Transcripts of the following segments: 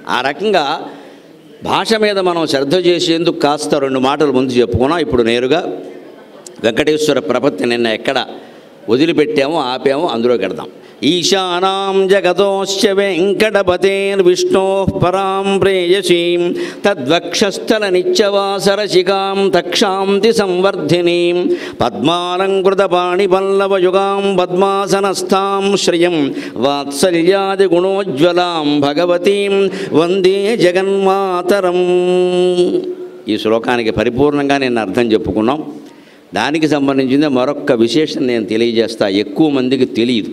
ఆ రకంగా భాష మీద మనం శ్రద్ధ చేసేందుకు కాస్త రెండు మాటలు ముందు చెప్పుకున్నాం ఇప్పుడు నేరుగా వెంకటేశ్వర ప్రపత్తి నిన్న ఎక్కడ వదిలిపెట్టామో ఆపామో అందులో కడదాం ఈశానాం జగతోశ్చ వెంకటపతేర్విష్ణో పరాం ప్రేయసీం తద్వక్షస్థల నిత్యవాసరశిఖాం తక్షాంతి సంవర్ధినీం పద్మాలంకృతపాణి పల్లవయుగాం పద్మాసనస్థాం శ్రియం వాత్సల్యాది గుణోజ్వలాం భగవతీం వందే జగన్మాతరం ఈ శ్లోకానికి పరిపూర్ణంగా నేను అర్థం చెప్పుకున్నాం దానికి సంబంధించిన మరొక్క విశేషం నేను తెలియజేస్తా ఎక్కువ మందికి తెలియదు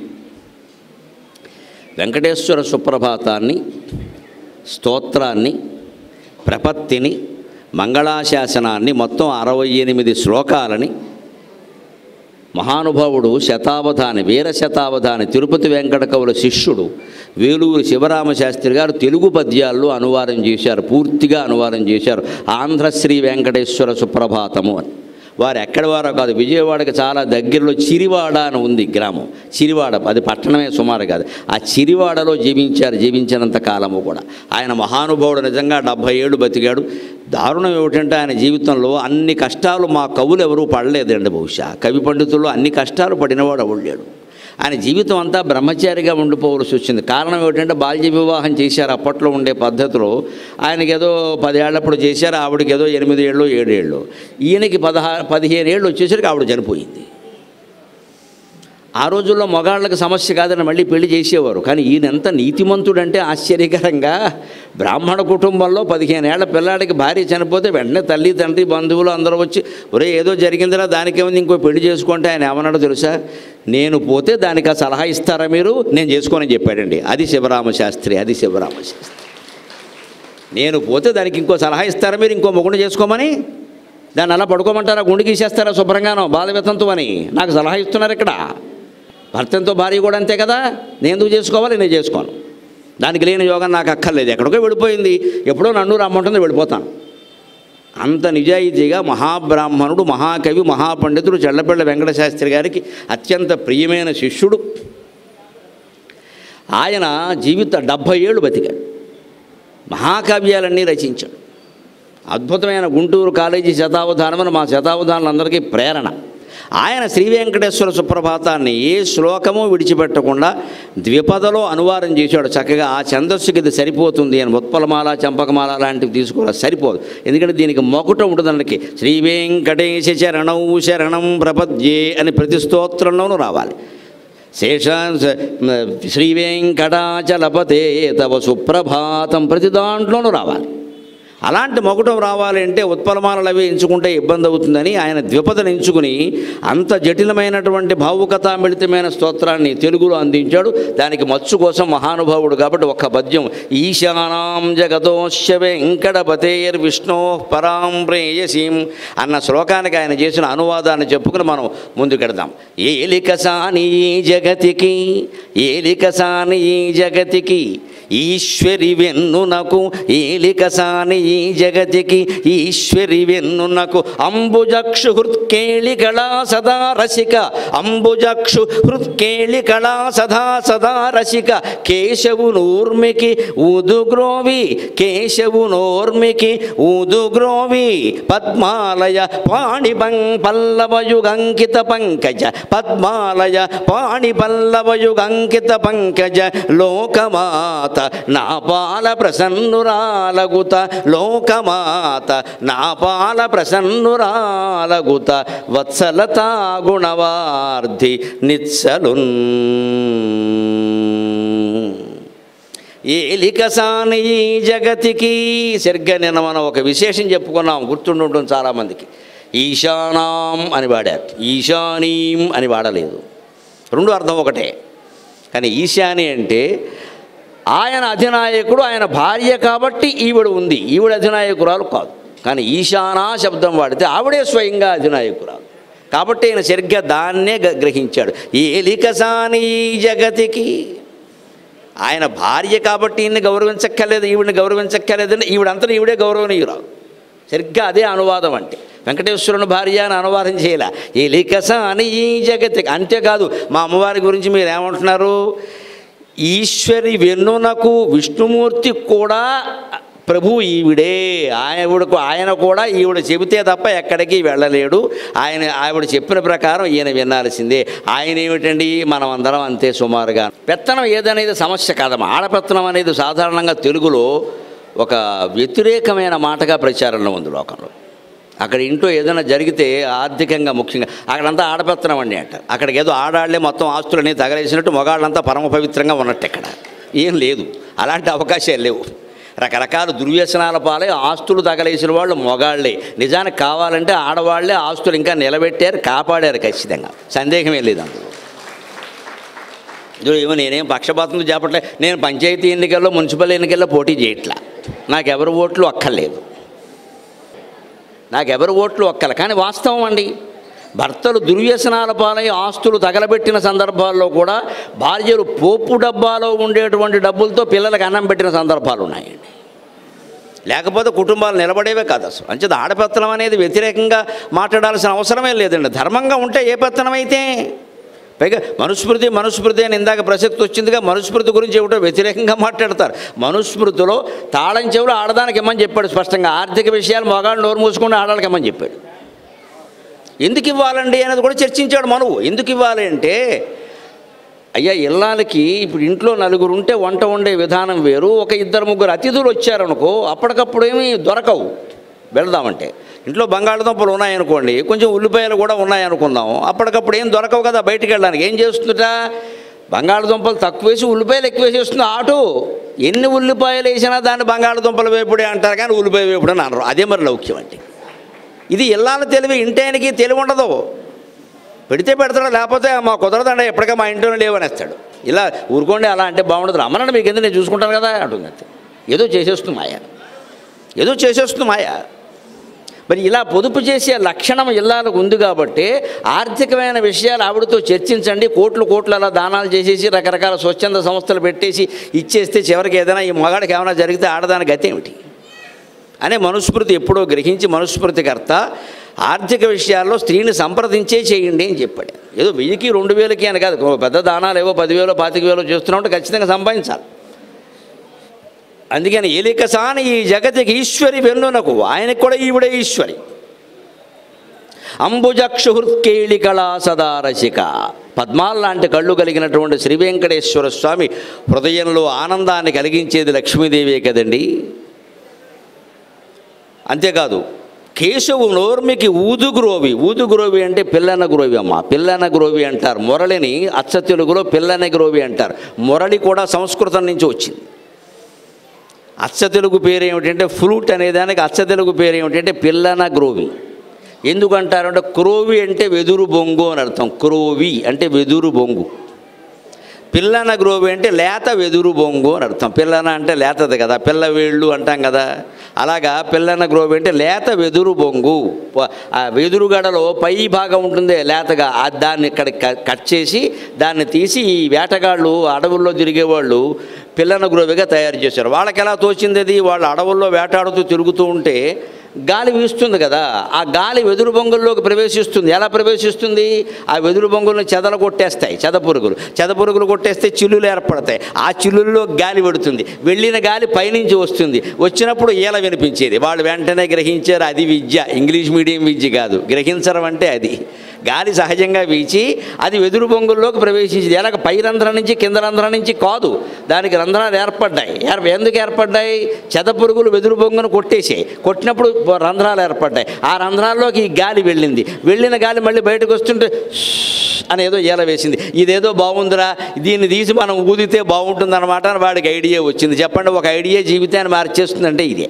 వెంకటేశ్వర సుప్రభాతాన్ని స్తోత్రాన్ని ప్రపత్తిని మంగళాశాసనాన్ని మొత్తం అరవై ఎనిమిది శ్లోకాలని మహానుభావుడు శతావధాని వీర శతావధాని తిరుపతి వెంకట కవుల శిష్యుడు వేలూరు శివరామశాస్త్రి గారు తెలుగు పద్యాల్లో అనువాదం చేశారు పూర్తిగా అనువాదం చేశారు ఆంధ్రశ్రీ వెంకటేశ్వర సుప్రభాతము అని వారు ఎక్కడి వారో కాదు విజయవాడకి చాలా దగ్గరలో చిరివాడ అని ఉంది గ్రామం చిరివాడ అది పట్టణమే సుమారు కాదు ఆ చిరివాడలో జీవించారు జీవించినంత కాలము కూడా ఆయన మహానుభావుడు నిజంగా డెబ్భై ఏళ్ళు బతికాడు దారుణం ఏమిటంటే ఆయన జీవితంలో అన్ని కష్టాలు మా కవులు ఎవరూ పడలేదండి బహుశా కవి పండితుల్లో అన్ని కష్టాలు పడినవాడు ఎవడు లేడు ఆయన జీవితం అంతా బ్రహ్మచారిగా ఉండిపోవలసి వచ్చింది కారణం ఏమిటంటే బాల్య వివాహం చేశారు అప్పట్లో ఉండే పద్ధతిలో ఆయనకి ఏదో పదేళ్లప్పుడు చేశారు ఆవిడకి ఏదో ఎనిమిది ఏళ్ళు ఏడేళ్ళు ఈయనకి పదహారు పదిహేను ఏళ్ళు వచ్చేసరికి ఆవిడ చనిపోయింది ఆ రోజుల్లో మగాళ్ళకి సమస్య కాదని మళ్ళీ పెళ్లి చేసేవారు కానీ ఈయన ఎంత నీతిమంతుడంటే ఆశ్చర్యకరంగా బ్రాహ్మణ కుటుంబంలో పదిహేను ఏళ్ల పిల్లాడికి భార్య చనిపోతే వెంటనే తల్లి తండ్రి బంధువులు అందరూ వచ్చి ఒరే ఏదో జరిగిందిరా దానికేముంది ఇంకో పెళ్లి చేసుకుంటే ఆయన ఏమన్నాడో తెలుసా నేను పోతే దానికి ఆ సలహా ఇస్తారా మీరు నేను చేసుకోనని చెప్పాడండి అది శివరామశాస్త్రి అది శివరామశాస్త్రి నేను పోతే దానికి ఇంకో సలహా ఇస్తారా మీరు ఇంకో మొగుడు చేసుకోమని దాన్ని అలా పడుకోమంటారా గుండు గీసేస్తారా శుభ్రంగానో బాలవితంతో అని నాకు సలహా ఇస్తున్నారు ఇక్కడ భర్తంతో భార్య కూడా అంతే కదా నేను ఎందుకు చేసుకోవాలి నేను చేసుకోను దానికి లేని యోగం నాకు అక్కర్లేదు ఎక్కడికో వెళ్ళిపోయింది ఎప్పుడో నన్ను రమ్మంటుంది వెళ్ళిపోతాను అంత నిజాయితీగా మహాబ్రాహ్మణుడు మహాకవి మహాపండితుడు చెల్లపిళ్ళ వెంకటశాస్త్రి గారికి అత్యంత ప్రియమైన శిష్యుడు ఆయన జీవిత డెబ్భై ఏళ్ళు బతికాడు మహాకావ్యాలన్నీ రచించాడు అద్భుతమైన గుంటూరు కాలేజీ శతావధానం అని మా శతావధానులందరికీ ప్రేరణ ఆయన శ్రీ వెంకటేశ్వర సుప్రభాతాన్ని ఏ శ్లోకము విడిచిపెట్టకుండా ద్విపదలో అనువాదం చేశాడు చక్కగా ఆ ఛందస్సుకి ఇది సరిపోతుంది అని ఉత్పలమాల చంపకమాల లాంటివి తీసుకోవాలి సరిపోదు ఎందుకంటే దీనికి మొకట ఉంటుంది అందుకే శ్రీ వెంకటేశ శరణం శరణం ప్రపద్యే అని ప్రతి స్తోత్రంలోనూ రావాలి శేష శ్రీ వెంకటాచలపతే తవ సుప్రభాతం ప్రతి దాంట్లోనూ రావాలి అలాంటి మొగటం రావాలంటే ఉత్పలమాలలు అవి ఎంచుకుంటే ఇబ్బంది అవుతుందని ఆయన ద్విపదను ఎంచుకుని అంత జటిలమైనటువంటి భావుకథామిళితమైన స్తోత్రాన్ని తెలుగులో అందించాడు దానికి మత్సు కోసం మహానుభావుడు కాబట్టి ఒక్క పద్యం ఈశానాం జగతోశ్య వెంకటపతేర్ విష్ణో పరాం ప్రేయసీం అన్న శ్లోకానికి ఆయన చేసిన అనువాదాన్ని చెప్పుకుని మనం ముందుకెడదాం ఏలిక సాని ఈ జగతికి ఏలిక సాని ఈ జగతికి ఈశ్వరి వెన్నునకు ఏలిక సాని ఈ జగతికి ఈశ్వరి వెన్నునకు అంబుజక్షు హృత్కేళి కళా సదా రసిక అంబుజక్షు హృత్కేళి కళా సదా సదా రసిక కేశవు నూర్మికి ఊదుగ్రోవి కేశవు నోర్మికి ఊదుగ్రోవి పద్మాలయ పాణి పం పల్లవయుగంకిత పంకజ పద్మాలయ పాణి పల్లవయుగంకిత పంకజ లోకమాత నా పాల ప్రసన్నురాలగుత లోకమాత నా పాల ప్రసన్నురాలగుత వత్సలతా గుణవార్ధి నిత్సలున్ ఏలికసాని ఈ జగతికి సరిగ్గా నిన్న మనం ఒక విశేషం చెప్పుకున్నాం గుర్తుండి ఉంటుంది చాలామందికి ఈశానాం అని వాడారు ఈశానీం అని వాడలేదు రెండు అర్థం ఒకటే కానీ ఈశాని అంటే ఆయన అధినాయకుడు ఆయన భార్య కాబట్టి ఈవిడ ఉంది ఈవిడ అధినాయకురాలు కాదు కానీ ఈశానా శబ్దం వాడితే ఆవిడే స్వయంగా అధినాయకురాలు కాబట్టి ఆయన సరిగ్గా దాన్నే గ- గ్రహించాడు ఏలికసాని ఈ జగతికి ఆయన భార్య కాబట్టి ఈయన్ని గౌరవించక్కర్లేదు ఈవిడిని గౌరవించక్కర్లేదని ఈవిడంతా ఈవిడే గౌరవనీయురాలు సరిగ్గా అదే అనువాదం అంటే వెంకటేశ్వరుని భార్య అని అనువాదం చేయాల ఈ లికస అని ఈ జగతి అంతేకాదు మా అమ్మవారి గురించి మీరు ఏమంటున్నారు ఈశ్వరి వెన్నునకు విష్ణుమూర్తి కూడా ప్రభు ఈవిడే ఆయనకు ఆయన కూడా ఈవిడ చెబితే తప్ప ఎక్కడికి వెళ్ళలేడు ఆయన ఆవిడ చెప్పిన ప్రకారం ఈయన వినాల్సిందే ఆయన ఏమిటండి మనం అందరం అంతే సుమారుగా పెత్తనం ఏదనేది సమస్య కాదమ్మా ఆడపెత్తనం అనేది సాధారణంగా తెలుగులో ఒక వ్యతిరేకమైన మాటగా ప్రచారంలో ఉంది లోకంలో అక్కడ ఇంట్లో ఏదైనా జరిగితే ఆర్థికంగా ముఖ్యంగా అక్కడంతా ఆడపెత్తనం అండి అంట అక్కడికి ఏదో ఆడాళ్లే మొత్తం ఆస్తులని తగలేసినట్టు మగాళ్ళంతా పరమ పవిత్రంగా ఉన్నట్టు ఇక్కడ ఏం లేదు అలాంటి అవకాశాలు లేవు రకరకాల దుర్వ్యసనాల పాలై ఆస్తులు తగలేసిన వాళ్ళు మొగాళ్ళే నిజానికి కావాలంటే ఆడవాళ్లే ఆస్తులు ఇంకా నిలబెట్టారు కాపాడారు ఖచ్చితంగా సందేహమే లేదు అందులో ఇదిగో ఏమో నేనేం పక్షపాతంతో చెప్పట్లే నేను పంచాయతీ ఎన్నికల్లో మున్సిపల్ ఎన్నికల్లో పోటీ చేయట్లా నాకెవరు ఓట్లు అక్కర్లేదు నాకెవరు ఓట్లు ఒక్కల కానీ వాస్తవం అండి భర్తలు దుర్వ్యసనాల పాలై ఆస్తులు తగలబెట్టిన సందర్భాల్లో కూడా భార్యలు పోపు డబ్బాలో ఉండేటువంటి డబ్బులతో పిల్లలకు అన్నం పెట్టిన సందర్భాలు ఉన్నాయండి లేకపోతే కుటుంబాలు నిలబడేవే కాదు అసలు అంచేది ఆడపెత్తనం అనేది వ్యతిరేకంగా మాట్లాడాల్సిన అవసరమే లేదండి ధర్మంగా ఉంటే ఏ పెత్తనం అయితే పైగా మనుస్మృతి మనుస్మృతి అని ఇందాక ప్రసక్తి వచ్చిందిగా మనుస్మృతి గురించి ఏమిటో వ్యతిరేకంగా మాట్లాడతారు మనుస్మృతిలో తాళం చెవులు ఆడదానికి ఇమ్మని చెప్పాడు స్పష్టంగా ఆర్థిక విషయాలు మగాళ్ళు నోరు మూసుకుంటే ఆడాలకి ఇమ్మని చెప్పాడు ఎందుకు ఇవ్వాలండి అనేది కూడా చర్చించాడు మనువు ఎందుకు ఇవ్వాలి అంటే అయ్యా ఇళ్ళాలకి ఇప్పుడు ఇంట్లో నలుగురు ఉంటే వంట వండే విధానం వేరు ఒక ఇద్దరు ముగ్గురు అతిథులు వచ్చారనుకో అప్పటికప్పుడు ఏమీ దొరకవు వెళదామంటే ఇంట్లో బంగాళదుంపలు ఉన్నాయనుకోండి కొంచెం ఉల్లిపాయలు కూడా ఉన్నాయనుకుందాం అప్పటికప్పుడు ఏం దొరకవు కదా బయటికి వెళ్ళడానికి ఏం చేస్తుందట బంగాళదుంపలు తక్కువ వేసి ఉల్లిపాయలు ఎక్కువ వేసేస్తుంది ఆటు ఎన్ని ఉల్లిపాయలు వేసినా దాన్ని బంగాళదుంపల వేపుడే అంటారు కానీ ఉల్లిపాయ వేపుడు అని అనరు అదే మరి లౌక్యం అంటే ఇది ఇల్లాల తెలివి ఇంటానికి తెలివి ఉండదు పెడితే పెడతాడు లేకపోతే మా కుదరదండి ఎప్పటికీ మా ఇంట్లోనే లేవనేస్తాడు ఇలా ఊరుకోండి అలా అంటే బాగుండదు రమ్మనండి మీకు ఎందుకు నేను చూసుకుంటాను కదా అంటుంది అంతే ఏదో చేసేస్తుంది మాయ ఏదో చేసేస్తుంది మాయ మరి ఇలా పొదుపు చేసే లక్షణం ఇల్లాలకు ఉంది కాబట్టి ఆర్థికమైన విషయాలు ఆవిడతో చర్చించండి కోట్లు కోట్లు అలా దానాలు చేసేసి రకరకాల స్వచ్ఛంద సంస్థలు పెట్టేసి ఇచ్చేస్తే చివరికి ఏదైనా ఈ మగాడికి ఏమైనా జరిగితే ఆడదాని గతి ఏమిటి అనే మనుస్మృతి ఎప్పుడో గ్రహించి మనుస్మృతికర్త ఆర్థిక విషయాల్లో స్త్రీని సంప్రదించే చేయండి అని చెప్పాడు ఏదో వెయ్యికి రెండు వేలకి అని కాదు ఓ పెద్ద దానాలు ఏవో పదివేలు పాతిక వేలు చేస్తున్నామంటే ఖచ్చితంగా సంపాదించాలి అందుకని ఏలికసాని ఈ జగతికి ఈశ్వరి వెన్నునకు ఆయనకు కూడా ఈవిడే ఈశ్వరి అంబుజక్షుహృత్కేళికళా సదారసిక పద్మాల్ లాంటి కళ్ళు కలిగినటువంటి శ్రీ వెంకటేశ్వర స్వామి హృదయంలో ఆనందాన్ని కలిగించేది లక్ష్మీదేవే కదండి అంతేకాదు కేశవు నోర్మికి ఊదుగురోవి ఊదుగురోవి అంటే పిల్లన గ్రోవి అమ్మ పిల్లన గ్రోవి అంటారు మురళిని అచ్చ తెలుగులో పిల్లన గ్రోవి అంటారు మురళి కూడా సంస్కృతం నుంచి వచ్చింది అచ్చ తెలుగు పేరు ఏమిటంటే ఫ్లూట్ అనే దానికి అచ్చ తెలుగు పేరు ఏమిటంటే పిల్లన గ్రోవి ఎందుకంటారంటే క్రోవి అంటే వెదురు బొంగు అని అర్థం క్రోవి అంటే వెదురు బొంగు పిల్లన గ్రోవి అంటే లేత వెదురు బొంగు అని అర్థం పిల్లన అంటే లేతది కదా పిల్ల వేళ్ళు అంటాం కదా అలాగా పిల్లన గ్రోవి అంటే లేత వెదురు బొంగు ప- ఆ వెదురుగడలో పై భాగం ఉంటుంది లేతగా ఆ దాన్ని ఇక్కడ క- కట్ చేసి దాన్ని తీసి ఈ వేటగాళ్ళు అడవుల్లో తిరిగేవాళ్ళు పిల్లన గ్రోవిగా తయారు చేశారు వాళ్ళకి ఎలా తోచింది అది వాళ్ళు అడవుల్లో వేటాడుతూ తిరుగుతూ ఉంటే గాలి వీస్తుంది కదా ఆ గాలి వెదురు బొంగుల్లోకి ప్రవేశిస్తుంది ఎలా ప్రవేశిస్తుంది ఆ వెదురు బొంగులను చెదలు కొట్టేస్తాయి చెద పురుగులు చెద పురుగులు కొట్టేస్తే చిల్లులు ఏర్పడతాయి ఆ చిల్లుల్లో గాలి పెడుతుంది వెళ్ళిన గాలి పైనుంచి వస్తుంది వచ్చినప్పుడు ఈల వినిపించేది వాళ్ళు వెంటనే గ్రహించారు అది విద్య ఇంగ్లీష్ మీడియం విద్య కాదు గ్రహించడం అంటే అది గాలి సహజంగా వీచి అది వెదురు బొంగుల్లోకి ప్రవేశించింది ఎలాగ పై రంధ్రం నుంచి కింద రంధ్రం నుంచి కాదు దానికి రంధ్రాలు ఏర్పడ్డాయి ఏర్- ఎందుకు ఏర్పడ్డాయి చెద పురుగులు వెదురు బొంగును కొట్టేసాయి కొట్టినప్పుడు బ- రంధ్రాలు ఏర్పడ్డాయి ఆ రంధ్రాల్లోకి ఈ గాలి వెళ్ళింది వెళ్ళిన గాలి మళ్ళీ బయటకు వస్తుంటే "ష్" అని ఏదో ఈల వేసింది ఇదేదో బాగుందిరా దీన్ని తీసి మనం ఊదితే బాగుంటుందన్నమాట అని వాడికి ఐడియా వచ్చింది చెప్పండి ఒక ఐడియా జీవితాన్ని మార్చేస్తుందంటే ఇదే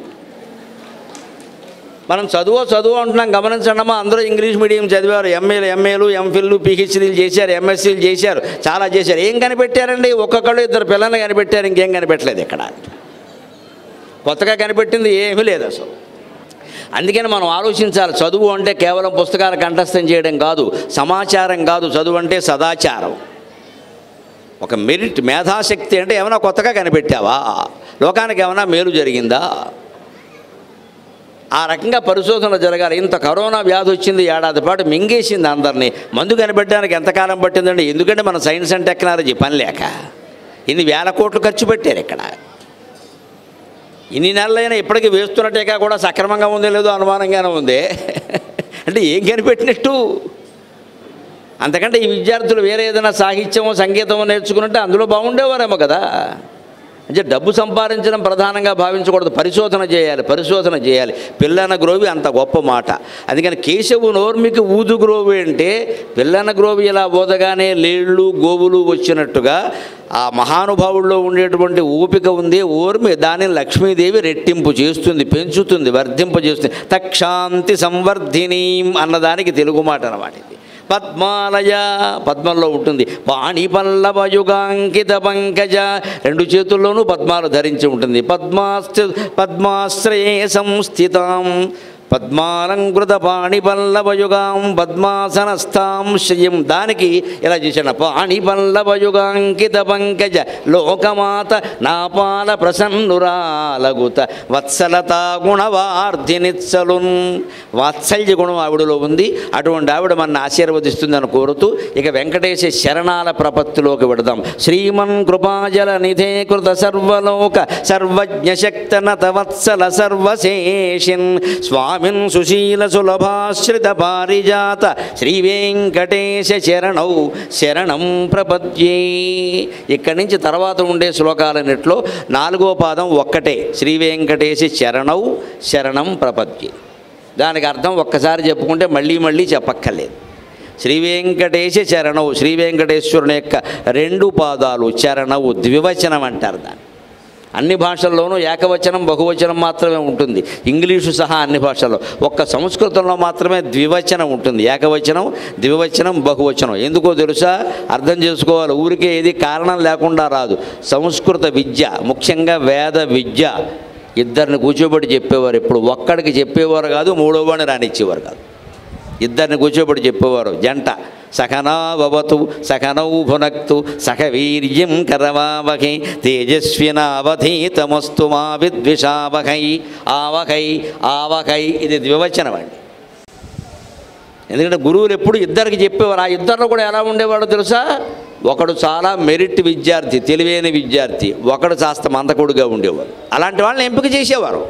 మనం చదువు చదువు అంటున్నాం గమనించండమ్మా అందరూ ఇంగ్లీష్ మీడియం చదివారు ఎంఏలు ఎంఏలు ఎంఫిల్లు పిహెచ్డీలు చేశారు ఎంఎస్సీలు చేశారు చాలా చేశారు ఏం కనిపెట్టారండి ఒక్కొక్కళ్ళు ఇద్దరు పిల్లల్ని కనిపెట్టారు ఇంకేం కనిపెట్టలేదు ఇక్కడ కొత్తగా కనిపెట్టింది ఏమీ లేదు అసలు అందుకని మనం ఆలోచించాలి చదువు అంటే కేవలం పుస్తకాలు కంఠస్థం చేయడం కాదు సమాచారం కాదు చదువు అంటే సదాచారం ఒక మెరిట్ మేధాశక్తి అంటే ఏమైనా కొత్తగా కనిపెట్టావా లోకానికి ఏమైనా మేలు జరిగిందా ఆ రకంగా పరిశోధనలు జరగాలి ఇంత కరోనా వ్యాధి వచ్చింది ఏడాది పాటు మింగేసింది అందరినీ మందు కనిపెట్టడానికి ఎంతకాలం పట్టిందండి ఎందుకంటే మన సైన్స్ అండ్ టెక్నాలజీ పని లేక ఇన్ని వేల కోట్లు ఖర్చు పెట్టారు ఇక్కడ ఇన్ని నెలలైనా ఇప్పటికీ వేస్తున్న టీకా కూడా సక్రమంగా ఉందో లేదో అనుమానంగానే ఉంది అంటే ఏం కనిపెట్టినట్టు అంతకంటే ఈ విద్యార్థులు వేరే ఏదైనా సాహిత్యమో సంగీతమో నేర్చుకుంటే అందులో బాగుండేవారేమో కదా అంటే డబ్బు సంపాదించడం ప్రధానంగా భావించకూడదు పరిశోధన చేయాలి పరిశోధన చేయాలి పిల్లన గ్రోవి అంత గొప్ప మాట అందుకని కేశవు నోర్మికి ఊదు గ్రోవి అంటే పిల్లన గ్రోవి ఇలా ఊదగానే లేళ్ళు గోవులు వచ్చినట్టుగా ఆ మహానుభావుల్లో ఉండేటువంటి ఓపిక ఉంది ఓర్మి దానిని లక్ష్మీదేవి రెట్టింపు చేస్తుంది పెంచుతుంది వర్ధింపజేస్తుంది తక్షాంతి సంవర్ధిని అన్నదానికి తెలుగు మాట అన్నమాట ఇది పద్మాలయ పద్మంలో ఉంటుంది పాణి పల్లవయుగాంకిత పంకజ రెండు చేతుల్లోనూ పద్మాలు ధరించి ఉంటుంది పద్మాశ్ర పద్మాశ్రయే సంస్థితాం పద్మాలంకృత పాణి పల్లవయుగాం పద్మాసనస్థాం శ్రియం దానికి ఇలా చేశాడు పాణి పల్లవయుగాంకిత పంకజ లోకమాత నాపాల ప్రసన్నురాలగుత వత్సలత గుణవార్ధినిత్సలున్ వాత్సల్య గుణం ఆవిడలో ఉంది అటువంటి ఆవిడ మన ఆశీర్వదిస్తుందని కోరుతూ ఇక వెంకటేశ శరణాల ప్రపత్తిలోకి వెడదాం శ్రీమన్ కృపాజల నిధే కృత సర్వలోక సర్వజ్ఞ శక్తనత వత్సల సర్వశేషిన్ స్వామిన్ సుశీల సులభాశ్రిత పారిజాత శ్రీ వెంకటేశ శరణౌ శరణం ప్రపద్యే ఇక్కడి నుంచి తర్వాత ఉండే శ్లోకాలన్నిట్లో నాలుగో పాదం ఒక్కటే శ్రీ వెంకటేశ శరణౌ శరణం ప్రపద్యే దానికి అర్థం ఒక్కసారి చెప్పుకుంటే మళ్ళీ మళ్ళీ చెప్పక్కర్లేదు శ్రీ వెంకటేశ చరణవు శ్రీ వెంకటేశ్వరుని యొక్క రెండు పాదాలు చరణవు ద్వివచనం అంటారు దాన్ని అన్ని భాషల్లోనూ ఏకవచనం బహువచనం మాత్రమే ఉంటుంది ఇంగ్లీషు సహా అన్ని భాషల్లో ఒక్క సంస్కృతంలో మాత్రమే ద్వివచనం ఉంటుంది ఏకవచనం ద్వివచనం బహువచనం ఎందుకో తెలుసా అర్థం చేసుకోవాలి ఊరికే ఏది కారణం లేకుండా రాదు సంస్కృత విద్య ముఖ్యంగా వేద విద్య ఇద్దరిని కూర్చోబెట్టి చెప్పేవారు ఇప్పుడు ఒక్కడికి చెప్పేవారు కాదు మూడో వాడిని రానిచ్చేవారు కాదు ఇద్దరిని కూర్చోబెట్టి చెప్పేవారు జంట సఖనావతు సఖనౌ భునక్తు సఖ వీర్యం కరవావహై తేజస్వినావధీతమస్తు మా విద్విషావహై ఆవహై ఆవహై ఇది ద్వివచనం అండి ఎందుకంటే గురువులు ఎప్పుడు ఇద్దరికి చెప్పేవారు ఆ ఇద్దరిలో కూడా ఎలా ఉండేవాడో తెలుసా ఒకడు చాలా మెరిట్ విద్యార్థి తెలివైన విద్యార్థి ఒకడు కాస్త మందకొడుగా ఉండేవాడు అలాంటి వాళ్ళని ఎంపిక చేసేవారు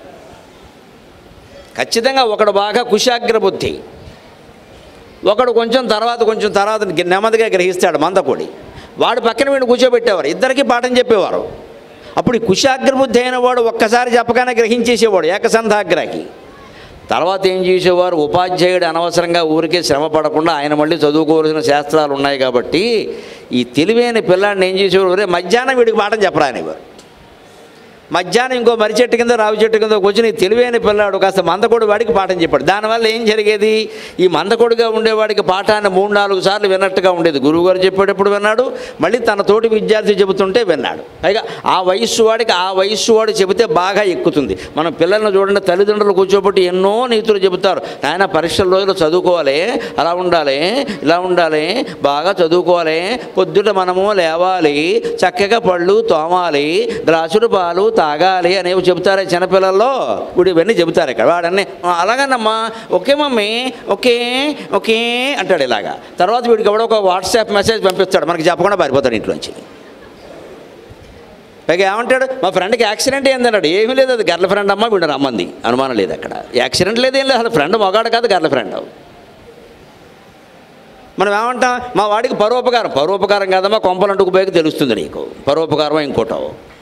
ఖచ్చితంగా ఒకడు బాగా కుశాగ్ర బుద్ధి ఒకడు కొంచెం తర్వాత కొంచెం తర్వాత నెమ్మదిగా గ్రహిస్తాడు మందకొడి వాడు పక్కన వీడిని కూర్చోబెట్టేవారు ఇద్దరికి పాఠం చెప్పేవారు అప్పుడు ఈ కుశాగ్రబుద్ధి అయిన వాడు ఒక్కసారి చెప్పగానే గ్రహించేసేవాడు ఏకసంధాగ్రహి తర్వాత ఏం చేసేవారు ఉపాధ్యాయుడు అనవసరంగా ఊరికే శ్రమ పడకుండా ఆయన మళ్ళీ చదువుకోవాల్సిన శాస్త్రాలు ఉన్నాయి కాబట్టి ఈ తెలివైన పిల్లాడిని ఏం చేసేవారు "ఒరేయ్, మధ్యాహ్నం వీడికి పాఠం చెప్పరా అనేవారు మధ్యాహ్నం ఇంకో మర్రి చెట్టు కింద రావి చెట్టు కింద కూర్చుని ఈ తెలివైన పిల్లాడు కాస్త మందకొడి వాడికి పాఠం చెప్పాడు దానివల్ల ఏం జరిగేది ఈ మందకొడిగా ఉండేవాడికి పాఠాన్ని మూడు నాలుగు సార్లు విన్నట్టుగా ఉండేది గురువుగారు చెప్పేటప్పుడు విన్నాడు మళ్ళీ తన తోటి విద్యార్థి చెబుతుంటే విన్నాడు పైగా ఆ వయస్సు వాడికి ఆ వయస్సు వాడు చెబితే బాగా ఎక్కుతుంది మనం పిల్లల్ని చూడండి తల్లిదండ్రులు కూర్చోబెట్టి ఎన్నో నీతులు చెబుతారు నాయన పరీక్షల రోజులు చదువుకోవాలి అలా ఉండాలి ఇలా ఉండాలి బాగా చదువుకోవాలి పొద్దుట మనము లేవాలి చక్కగా పళ్ళు తోమాలి గ్లాసుడు పాలు తాగాలి అనేవి చెబుతారే చిన్నపిల్లల్లో ఇప్పుడు ఇవన్నీ చెబుతారు ఇక్కడ వాడన్నీ "ఆ, అలాగేనమ్మా ఓకే మమ్మీ ఓకే ఓకే అంటాడు ఇలాగా తర్వాత వీడికి ఎవడో ఒక వాట్సాప్ మెసేజ్ పంపిస్తాడు మనకి చెప్పకుండా పారిపోతాడు ఇంట్లోంచి పైగా ఏమంటాడు మా ఫ్రెండ్కి యాక్సిడెంట్ ఏందన్నాడు ఏమీ లేదు అది గర్ల్ ఫ్రెండ్ అమ్మ వీడు రమ్మంది అనుమానం లేదు అక్కడ యాక్సిడెంట్ లేదు ఏం లేదు అసలు ఫ్రెండ్ మొగాడు కాదు గర్ల్ ఫ్రెండ్ మనం ఏమంటాం మా వాడికి పరోపకారం పరోపకారం కాదమ్మా కొంపలంటుకు పోయి తెలుస్తుంది నీకు పరోపకారమో ఇంకోటో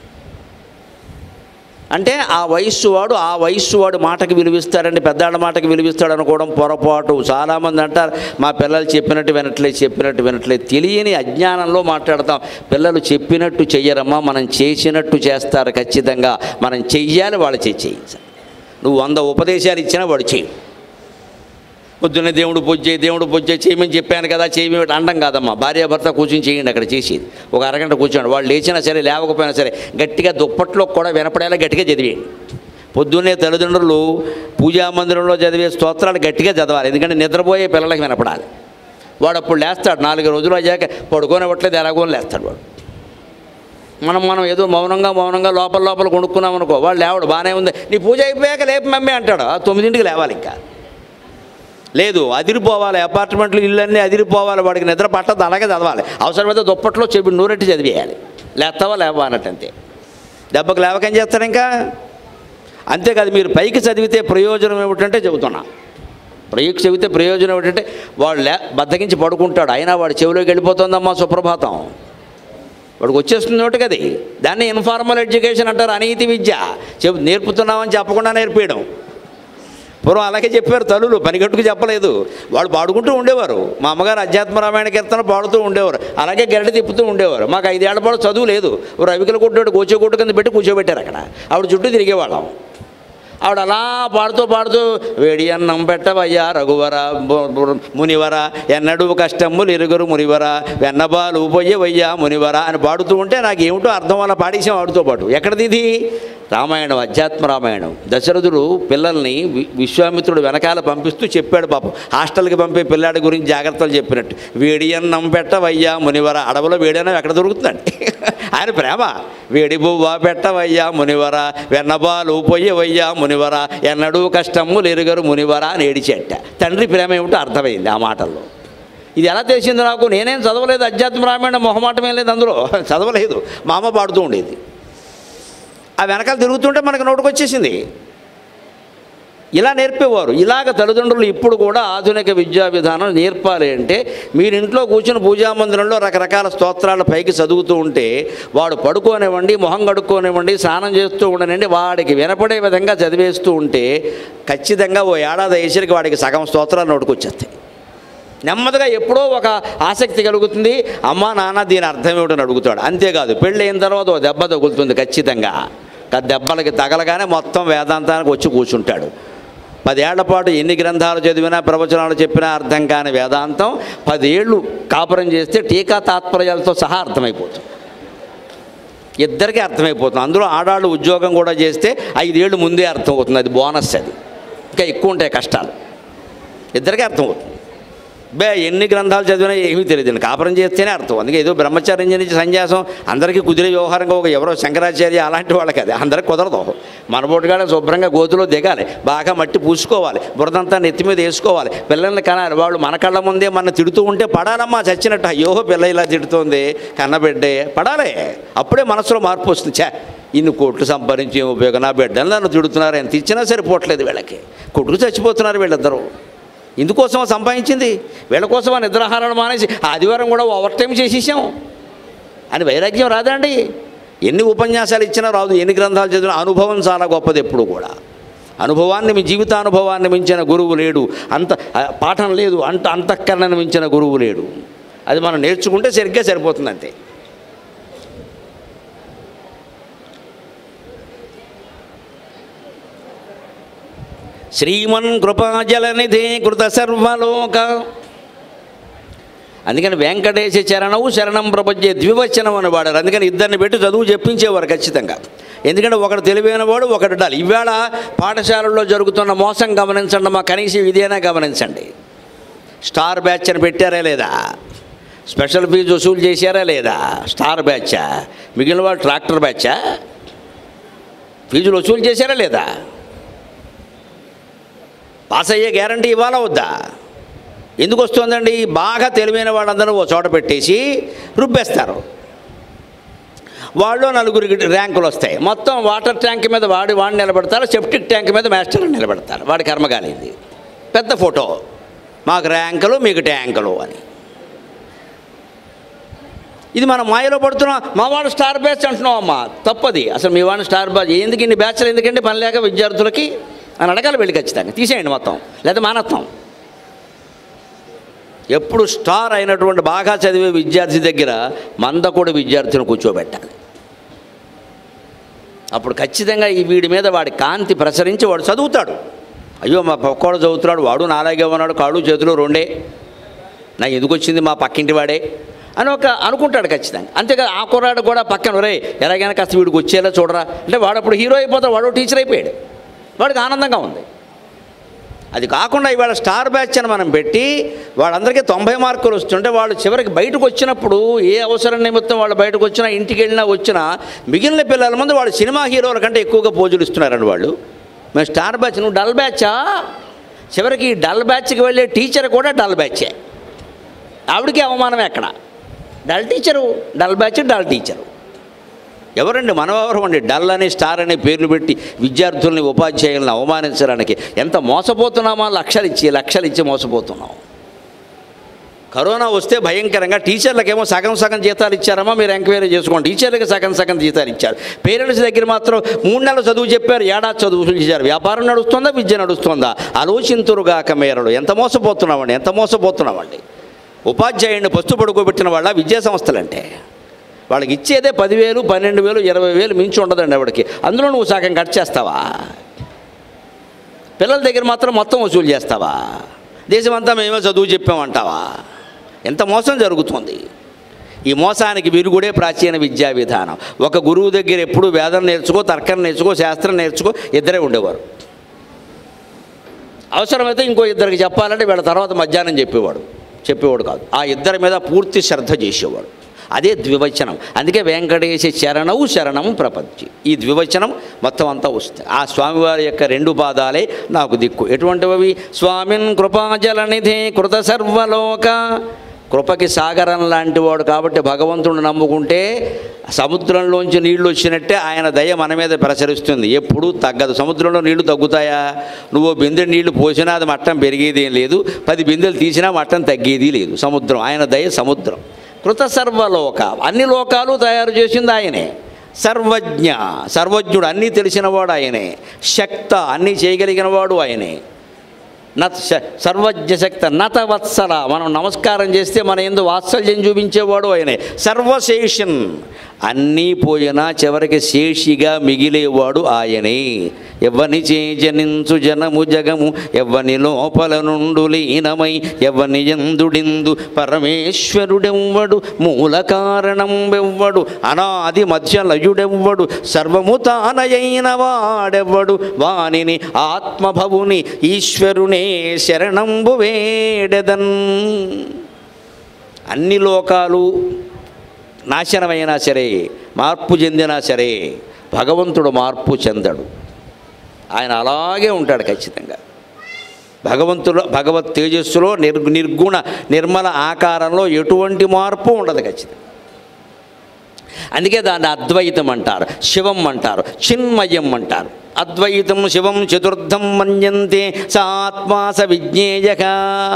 అంటే ఆ వయస్సు వాడు ఆ వయస్సు వాడు మాటకి విలువిస్తాడండి పెద్దాళ్ళ మాటకి విలువిస్తాడు అనుకోవడం పొరపాటు చాలామంది అంటారు మా పిల్లలు చెప్పినట్టు వినట్లేదు చెప్పినట్టు వినట్లేదు తెలియని అజ్ఞానంలో మాట్లాడతాం పిల్లలు చెప్పినట్టు చెయ్యరమ్మా మనం చేసినట్టు చేస్తారు ఖచ్చితంగా మనం చెయ్యాలి వాళ్ళు చేయి చేయించాలి నువ్వు వంద ఉపదేశాలు ఇచ్చినా వాడు చేయి పొద్దున్నే దేవుడు పూజ చేయి దేవుడు పూజ చేయి చేయమని చెప్పాను కదా చేయమని అండం కాదమ్మా భార్యాభర్త కూర్చొని చేయండి అక్కడ చేసేది ఒక అరగంట కూర్చోండి వాళ్ళు లేచినా సరే లేవకపోయినా సరే గట్టిగా దుప్పట్లో కూడా వినపడేలా గట్టిగా చదివేయండి పొద్దున్నే తల్లిదండ్రులు పూజా మందిరంలో చదివే స్తోత్రాలు గట్టిగా చదవాలి ఎందుకంటే నిద్రపోయే పిల్లలకి వినపడాలి వాడు అప్పుడు లేస్తాడు నాలుగు రోజులు అయ్యాక పడుకోనివ్వట్లేదు ఎలాగో లేస్తాడు వాడు మనం మనం ఏదో మౌనంగా మౌనంగా లోపల లోపల కొనుక్కున్నాం అనుకో వాళ్ళు లేవడు బాగానే ఉంది నీ పూజ అయిపోయాక లేపు మమ్మీ అంటాడు ఆ తొమ్మిదింటికి లేవాలి ఇంకా లేదు అదిరిపోవాలి అపార్ట్మెంట్లు ఇల్లన్నీ అదిరిపోవాలి వాడికి నిద్ర పట్టదు అలాగే చదవాలి అవసరమైతే దుప్పట్లో చెప్పి నూరెట్టి చదివేయాలి లేస్తావా లేవా అన్నట్టు అంతే దెబ్బకు లేవకేం చేస్తారు ఇంకా అంతేకాదు మీరు పైకి చదివితే ప్రయోజనం ఏమిటంటే చెబుతున్నా పైకి చదివితే ప్రయోజనం ఏమిటంటే వాడు లే బద్దకించి పడుకుంటాడు అయినా వాడు చెవిలోకి వెళ్ళిపోతుందమ్మా సుప్రభాతం వాడికి వచ్చేస్తుంది ఒకటి అది దాన్ని ఇన్ఫార్మల్ ఎడ్యుకేషన్ అంటారు అనీతి విద్య చెప్ నేర్పుతున్నామని చెప్పకుండా నేర్పేయడం పూర్వం అలాగే చెప్పారు తల్లులు పనిగట్టుకు చెప్పలేదు వాళ్ళు పాడుకుంటూ ఉండేవారు మా అమ్మగారు అధ్యాత్మ రామాయణ కీర్తన పాడుతూ ఉండేవారు అలాగే గెరటి తిప్పుతూ ఉండేవారు మాకు ఐదేళ్ల పాటు చదువు లేదు ఓ రవికల కొట్టాడు కూర్చోకొట్టు కింద పెట్టి కూర్చోబెట్టారు అక్కడ ఆవిడ చుట్టూ తిరిగేవాళ్ళం ఆవిడ అలా పాడుతూ పాడుతూ వేడి అన్నం పెట్టవయ్యా రఘువర బు- బు- మునివర ఎన్నడూ కష్టములు ఇరుగురు మునివర వెన్నబాలు పొయ్యవయ్యా మునివర అని పాడుతూ ఉంటే నాకు ఏమిటో అర్థం వల్ల పాడేసాం ఆవిడతో పాటు ఎక్కడిది ఇది రామాయణం అధ్యాత్మ రామాయణం దశరథుడు పిల్లల్ని వి- విశ్వామిత్రుడు వెనకాల పంపిస్తూ చెప్పాడు పాపం హాస్టల్కి పంపే పిల్లాడి గురించి జాగ్రత్తలు చెప్పినట్టు వేడి అన్నం పెట్టవయ్యా మునివర అడవిలో వేడి అన్నం ఎక్కడ దొరుకుతుందండి ఆయన ప్రేమ వేడి బువ్వ పెట్టవయ్యా మునివర వెన్నబాలు పొయ్యవయ్యా మునివర ఎన్నడూ కష్టము లేరుగరు మునివర అని ఏడిచేట తండ్రి ప్రేమ ఏమిటో అర్థమైంది ఆ మాటల్లో ఇది ఎలా తెలిసింది నాకు నేనేం చదవలేదు అధ్యాత్మ రామాయణ మొహమాటం ఏం లేదు అందులో చదవలేదు మా అమ్మ పాడుతూ ఉండేది ఆ వెనకాల తిరుగుతుంటే మనకు నోటుకొచ్చేసింది ఇలా నేర్పేవారు ఇలాగ తల్లిదండ్రులు ఇప్పుడు కూడా ఆధునిక విద్యా విధానం నేర్పాలి అంటే మీరు ఇంట్లో కూర్చుని పూజా మందిరంలో రకరకాల స్తోత్రాల పైకి చదువుతూ ఉంటే వాడు పడుకోనివ్వండి మొహం కడుక్కోనివ్వండి స్నానం చేస్తూ ఉండనండి వాడికి వినపడే విధంగా చదివేస్తూ ఉంటే ఖచ్చితంగా ఓ ఏడాది అయ్యేసరికి వాడికి సగం స్తోత్రాలు నోటుకొచ్చేస్తాయి నెమ్మదిగా ఎప్పుడో ఒక ఆసక్తి కలుగుతుంది అమ్మా నాన్న దీని అర్థం ఏమిటని అడుగుతాడు అంతేకాదు పెళ్ళి అయిన తర్వాత ఓ దెబ్బ తగులుతుంది ఖచ్చితంగా ఆ దెబ్బలకి తగలగానే మొత్తం వేదాంతానికి వచ్చి కూర్చుంటాడు పదేళ్ల పాటు ఎన్ని గ్రంథాలు చదివినా ప్రవచనాలు చెప్పినా అర్థం కాని వేదాంతం పదేళ్ళు కాపురం చేస్తే టీకా తాత్పర్యాలతో సహా అర్థమైపోతుంది ఇద్దరికీ అర్థమైపోతుంది అందులో ఆడాళ్ళు ఉద్యోగం కూడా చేస్తే ఐదేళ్ళు ముందే అర్థమవుతుంది అది బోనస్ అది ఇంకా ఎక్కువ ఉంటాయి కష్టాలు ఇద్దరికీ అర్థమవుతుంది బే ఎన్ని గ్రంథాలు చదివినా ఏమీ తెలియదు కాపురం చేస్తేనే అర్థం అందుకే ఏదో బ్రహ్మచార్యం నుంచి సన్యాసం అందరికీ కుదిరే వ్యవహారంగా ఒక ఎవరో శంకరాచార్య అలాంటి వాళ్ళకి అది అందరికి కుదరదు మనబోటుగానే శుభ్రంగా గోతులో దిగాలి బాగా మట్టి పూసుకోవాలి బురదంతా నెత్తి మీద వేసుకోవాలి పిల్లల్ని కనాలి వాళ్ళు మన కళ్ళ ముందే మన తిడుతూ ఉంటే పడాలమ్మా చచ్చినట్టు అయ్యో పిల్ల ఇలా తిడుతోంది కన్నబిడ్డే పడాలి అప్పుడే మనసులో మార్పు వస్తుంది చే ఇన్ని కోట్లు సంపాదించి ఏం ఉపయోగం నా బిడ్డలు నన్ను తిడుతున్నారు ఎంత ఇచ్చినా సరిపోవట్లేదు వీళ్ళకి కొడుకు చచ్చిపోతున్నారు వీళ్ళిద్దరూ ఇందుకోసం సంపాదించింది వీళ్ళ కోసం ఆ నిద్రాహారాలు మానేసి ఆదివారం కూడా ఓవర్ టైం చేసేసాం అని వైరాగ్యం రాదండి ఎన్ని ఉపన్యాసాలు ఇచ్చినా రాదు ఎన్ని గ్రంథాలు చదివినా అనుభవం చాలా గొప్పది ఎప్పుడు కూడా అనుభవాన్ని మీ జీవితానుభవాన్ని మించిన గురువు లేడు అంత ఆ, పాఠం లేదు అంత అంతఃకరణను మించిన గురువు లేడు అది మనం నేర్చుకుంటే సరిగ్గా సరిపోతుంది అంతే శ్రీమన్ కృపాజలనిధి కృత సర్వలోక అందుకని వెంకటేశ చరణవు శరణం ప్రపంచే ద్వివచనం అని వాడారు అందుకని ఇద్దరిని పెట్టి చదువు చెప్పించేవారు ఖచ్చితంగా ఎందుకంటే ఒకడు తెలివైన వాడు ఒకడు ఉండాలి ఇవాళ పాఠశాలల్లో జరుగుతున్న మోసం గమనించండి మా కనీసం ఇదేనా గమనించండి స్టార్ బ్యాచ్ అని పెట్టారా లేదా స్పెషల్ ఫీజు వసూలు చేశారా లేదా స్టార్ బ్యాచా మిగిలిన వాళ్ళు ట్రాక్టర్ బ్యాచా ఫీజులు వసూలు చేశారా లేదా పాస్ అయ్యే గ్యారంటీ ఇవ్వాలా వద్దా ఎందుకు వస్తుందండి బాగా తెలివైన వాళ్ళందరూ ఓ చోట పెట్టేసి రుబ్బేస్తారు వాళ్ళు నలుగురికి ర్యాంకులు వస్తాయి మొత్తం వాటర్ ట్యాంక్ మీద వాడి వాడిని నిలబెడతారు సెప్టిక్ ట్యాంక్ మీద మాస్టర్ నిలబెడతారు వాడి కర్మగాలింది పెద్ద ఫోటో మాకు ర్యాంకులు మీకు ట్యాంకులు అని ఇది మనం మాయలో పడుతున్నాం మా వాడు స్టార్ బ్యాచ్ అంటున్నాం అమ్మా తప్పది అసలు మీ వాడిని స్టార్ బ్యాచ్ ఎందుకు ఇన్ని బ్యాచ్లు ఎందుకంటే పని లేక విద్యార్థులకి అని అడగాలి వెళ్ళి ఖచ్చితంగా తీసేయండి మొత్తం లేదా మానత్వం ఎప్పుడు స్టార్ అయినటువంటి బాగా చదివే విద్యార్థి దగ్గర మందకొడి విద్యార్థిని కూర్చోబెట్టాలి అప్పుడు ఖచ్చితంగా ఈ వీడి మీద వాడి కాంతి ప్రసరించి వాడు చదువుతాడు అయ్యో మా పక్కోడు చదువుతున్నాడు వాడు నాలాగే ఉన్నాడు కాళ్ళు చేతులు రెండే నాకు ఎందుకు వచ్చింది మా పక్కింటి వాడే అని ఒక అనుకుంటాడు ఖచ్చితంగా అంతేకాదు ఆ కుర్రాడు కూడా పక్కన రే ఎలాగైనా కాస్త వీడికి వచ్చేలా చూడరా అంటే వాడు అప్పుడు హీరో అయిపోతాడు వాడు టీచర్ అయిపోయాడు వాడికి ఆనందంగా ఉంది అది కాకుండా ఇవాళ స్టార్ బ్యాచ్ అని మనం పెట్టి వాళ్ళందరికీ తొంభై మార్కులు వస్తుంటే వాళ్ళు చివరికి బయటకు వచ్చినప్పుడు ఏ అవసరం నిమిత్తం వాళ్ళు బయటకు వచ్చినా ఇంటికి వెళ్ళినా వచ్చినా మిగిలిన పిల్లల ముందు వాళ్ళు సినిమా హీరోల కంటే ఎక్కువగా పోజులు ఇస్తున్నారండి వాళ్ళు మేము స్టార్ బ్యాచ్ నువ్వు డల్ బ్యాచా చివరికి ఈ డల్ బ్యాచ్కి వెళ్ళే టీచర్ కూడా డల్ బ్యాచే ఆవిడకి అవమానం ఎక్కడ dull teacher dull batch dull teacher ఎవరండి మనవరం అండి డల్ అని స్టార్ అని పేర్లు పెట్టి విద్యార్థుల్ని ఉపాధ్యాయులను అవమానించడానికి ఎంత మోసపోతున్నామా లక్షలు ఇచ్చి లక్షలు ఇచ్చి మోసపోతున్నాం కరోనా వస్తే భయంకరంగా టీచర్లకేమో సగం సగం జీతాలు ఇచ్చారమ్మా మీరు ఎంక్వైరీ చేసుకోండి టీచర్లకి సగం సగం జీతాలు ఇచ్చారు పేరెంట్స్ దగ్గర మాత్రం మూడు నెలలు చదువు చెప్పారు ఏడాది చదువు ఇచ్చారు వ్యాపారం నడుస్తుందా విద్య నడుస్తుందా ఆలోచింతురుగాక మేరలు ఎంత మోసపోతున్నామండి ఎంత మోసపోతున్నామండి ఉపాధ్యాయుడిని పస్తు పడుకోబెట్టిన వాళ్ళ విద్యా సంస్థలంటే వాళ్ళకి ఇచ్చేదే పదివేలు పన్నెండు వేలు ఇరవై వేలు మించి ఉండదండి ఆవిడకి అందులో నువ్వు సగం కట్ చేస్తావా పిల్లల దగ్గర మాత్రం మొత్తం వసూలు చేస్తావా దేశమంతా మేమే చదువు చెప్పామంటావా ఎంత మోసం జరుగుతుంది ఈ మోసానికి విరుగుడే ప్రాచీన విద్యా విధానం ఒక గురువు దగ్గర ఎప్పుడు వేదం నేర్చుకో తర్కం నేర్చుకో శాస్త్రం నేర్చుకో ఇద్దరే ఉండేవారు అవసరమైతే ఇంకో ఇద్దరికి చెప్పాలంటే వీళ్ళ తర్వాత మధ్యాహ్నం చెప్పేవాడు చెప్పేవాడు కాదు ఆ ఇద్దరి మీద పూర్తి శ్రద్ధ చేసేవాడు అదే ద్వివచనం అందుకే వెంకటేశ శరణవు శరణం ప్రపంచి ఈ ద్వివచనం మొత్తం అంతా వస్తుంది ఆ స్వామివారి యొక్క రెండు పాదాలే నాకు దిక్కు ఎటువంటివి స్వామిన్ కృపాజలనిధి కృత సర్వలోక కృపకి సాగరం లాంటి వాడు కాబట్టి భగవంతుడు నమ్ముకుంటే సముద్రంలోంచి నీళ్లు వచ్చినట్టే ఆయన దయ మన మీద ప్రసరిస్తుంది ఎప్పుడూ తగ్గదు సముద్రంలో నీళ్లు తగ్గుతాయా నువ్వు బిందె నీళ్లు పోసినా అది మట్టం పెరిగేది ఏం లేదు పది బిందెలు తీసినా మట్టం తగ్గేది లేదు సముద్రం ఆయన దయ సముద్రం కృత సర్వలోక అన్ని లోకాలు తయారు చేసింది ఆయనే సర్వజ్ఞ సర్వజ్ఞుడు అన్నీ తెలిసినవాడు ఆయనే శక్త అన్నీ చేయగలిగినవాడు ఆయనే నత్ శ- సర్వజ్ఞ శక్త నత వత్సల మనం నమస్కారం చేస్తే మన ఎందు వాత్సల్యం చూపించేవాడు ఆయనే సర్వశేషన్ అన్నీ పోయినా చివరికి శేషిగా మిగిలేవాడు ఆయనే ఎవ్వని చేజనించు జనము జగము ఎవ్వని లోపల నుండు లీనమై ఎవ్వని ఎందుడిందు పరమేశ్వరుడెవ్వడు మూల కారణం వెవ్వడు అనాది మధ్య లయుడెవ్వడు సర్వము తానయైన వాడెవ్వడు వానిని ఆత్మభవుని ఈశ్వరునే శరణంబు వేడెదన్ అన్ని లోకాలు నాశనమైనా సరే మార్పు చెందినా సరే భగవంతుడు మార్పు చెందడు ఆయన అలాగే ఉంటాడు ఖచ్చితంగా భగవంతుడు భగవత్ తేజస్సులో నిర్ నిర్గుణ నిర్మల ఆకారంలో ఎటువంటి మార్పు ఉండదు ఖచ్చితంగా అందుకే దాన్ని అద్వైతం అంటారు శివం అంటారు చిన్మయం అంటారు అద్వైతం శివం చతుర్థం మన్యంతే స ఆత్మా స విజ్ఞేయక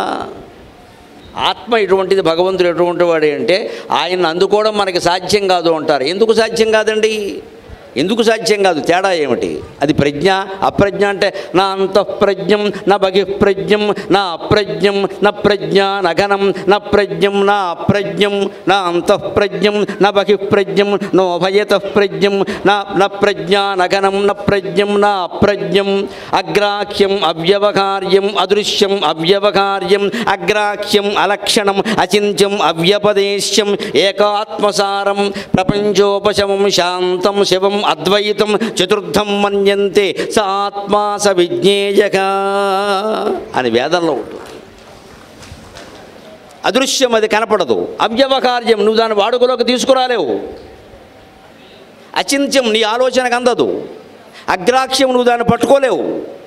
ఆత్మ ఎటువంటిది భగవంతుడు ఎటువంటి వాడు అంటే ఆయన్ని అందుకోవడం మనకి సాధ్యం కాదు అంటారు ఎందుకు సాధ్యం కాదండి ఎందుకు సాధ్యం కాదు తేడా ఏమిటి అది ప్రజ్ఞ అప్రజ్ఞ అంటే నా అంతఃప్రజ్ఞం నా బహిఃప్రజ్ఞం నా అప్రజ్ఞం నా ప్రజ్ఞ నఘనం నా ప్రజ్ఞం నా అప్రజ్ఞం నా అంతఃప్రజ్ఞం నా బహిఃప్రజ్ఞం నో భయతః ప్రజ్ఞం నా నా ప్రజ్ఞ నఘనం నా ప్రజ్ఞం నా అప్రజ్ఞం అగ్రాహ్యం అవ్యవకార్యం అదృశ్యం అవ్యవకార్యం అగ్రాహ్యం అలక్షణం అచింత్యం అవ్యపదేశ్యం ఏకాత్మసారం ప్రపంచోపశమం శాంతం శివం అద్వైతం చతుర్థం మన్యంతే స ఆత్మా స విజ్ఞేయక అని వేదంలో ఉంటుంది అదృశ్యం అది కనపడదు అవ్యవకార్యం నువ్వు దాన్ని వాడుకలోకి తీసుకురాలేవు అచింత్యం నీ ఆలోచనకు అందదు అగ్రాక్ష్యం నువ్వు దాన్ని పట్టుకోలేవు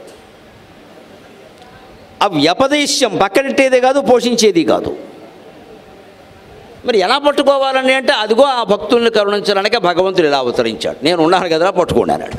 అవ్యపదేశ్యం పక్కనెట్టేదే కాదు పోషించేది కాదు మరి ఎలా పట్టుకోవాలని అంటే అదిగో ఆ భక్తుల్ని కరుణించడానికే భగవంతుడు ఇలా అవతరించాడు నేను ఉన్నాను కదా పట్టుకోండి అన్నాడు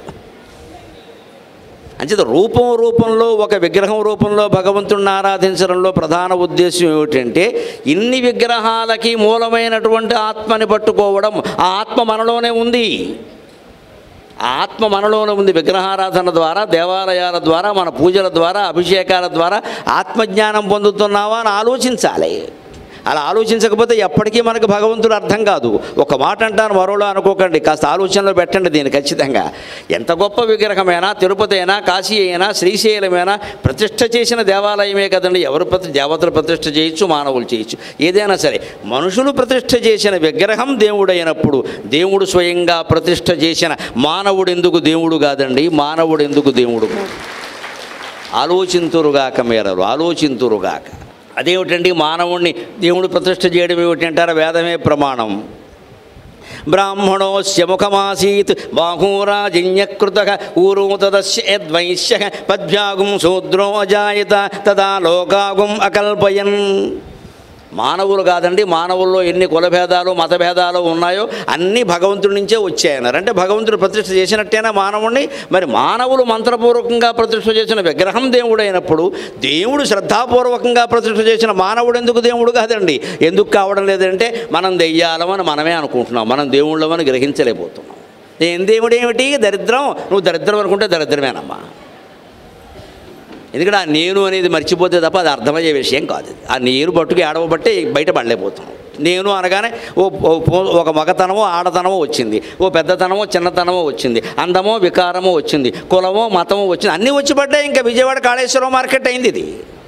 అంచేత రూపం రూపంలో ఒక విగ్రహం రూపంలో భగవంతుడిని ఆరాధించడంలో ప్రధాన ఉద్దేశం ఏమిటంటే ఇన్ని విగ్రహాలకి మూలమైనటువంటి ఆత్మని పట్టుకోవడం ఆ ఆత్మ మనలోనే ఉంది ఆ ఆత్మ మనలోనే ఉంది విగ్రహారాధన ద్వారా దేవాలయాల ద్వారా మన పూజల ద్వారా అభిషేకాల ద్వారా ఆత్మజ్ఞానం పొందుతున్నావా అని ఆలోచించాలి అలా ఆలోచించకపోతే ఎప్పటికీ మనకు భగవంతుడు అర్థం కాదు ఒక మాట అంటాను మరోలో అనుకోకండి కాస్త ఆలోచనలో పెట్టండి దీన్ని ఖచ్చితంగా ఎంత గొప్ప విగ్రహమైనా తిరుపతి అయినా కాశీ అయినా శ్రీశైలమైనా ప్రతిష్ఠ చేసిన దేవాలయమే కదండి ఎవరు ప్రతి దేవతలు ప్రతిష్ఠ చేయొచ్చు మానవులు చేయొచ్చు ఏదైనా సరే మనుషులు ప్రతిష్ఠ చేసిన విగ్రహం దేవుడైనప్పుడు దేవుడు స్వయంగా ప్రతిష్ఠ చేసిన మానవుడు ఎందుకు దేవుడు కాదండి మానవుడు ఎందుకు దేవుడు కాదు ఆలోచింతురుగాక మేరలు ఆలోచింతురుగాక అదేమిటండి మానవుణ్ణి దేవుడు ప్రతిష్ఠ చేయడం ఏమిటంటారా వేదమే ప్రమాణం బ్రాహ్మణోస్య ముఖమాసీత్ బాహూరాజిన్యకృత ఊరూతదస్యద్వైశ్య పద్భ్యాగుం శూద్రో అజాయత తదా లోకాగుం అకల్పయన్ మానవులు కాదండి మానవుల్లో ఎన్ని కులభేదాలు మతభేదాలు ఉన్నాయో అన్నీ భగవంతుడి నుంచే వచ్చాయన్నారు అంటే భగవంతుడు ప్రతిష్ఠ చేసినట్టేనా మానవుణ్ణి మరి మానవులు మంత్రపూర్వకంగా ప్రతిష్ఠ చేసిన విగ్రహం దేవుడు అయినప్పుడు దేవుడు శ్రద్ధాపూర్వకంగా ప్రతిష్ఠ చేసిన మానవుడు ఎందుకు దేవుడు కాదండి ఎందుకు కావడం లేదంటే మనం దెయ్యాలమని మనమే అనుకుంటున్నాం మనం దేవుళ్ళమని గ్రహించలేకపోతున్నాం ఏం దేవుడు ఏమిటి దరిద్రం నువ్వు దరిద్రం అనుకుంటే దరిద్రమేనమ్మా ఎందుకంటే ఆ నేను అనేది మర్చిపోతే తప్ప అది అర్థమయ్యే విషయం కాదు అది. ఆ నేను పట్టుకు ఏడవబట్టే బయట పడలేకపోతున్నాం నేను అనగానే ఓ ఓ- ఓ- ఒక మగతనమో ఆడతనమో వచ్చింది ఓ పెద్దతనమో చిన్నతనమో వచ్చింది అందమో వికారమో వచ్చింది కులమో మతమో వచ్చింది అన్నీ వచ్చి పడ్డాయి ఇంకా విజయవాడ కాళేశ్వరం మార్కెట్ అయింది ఇది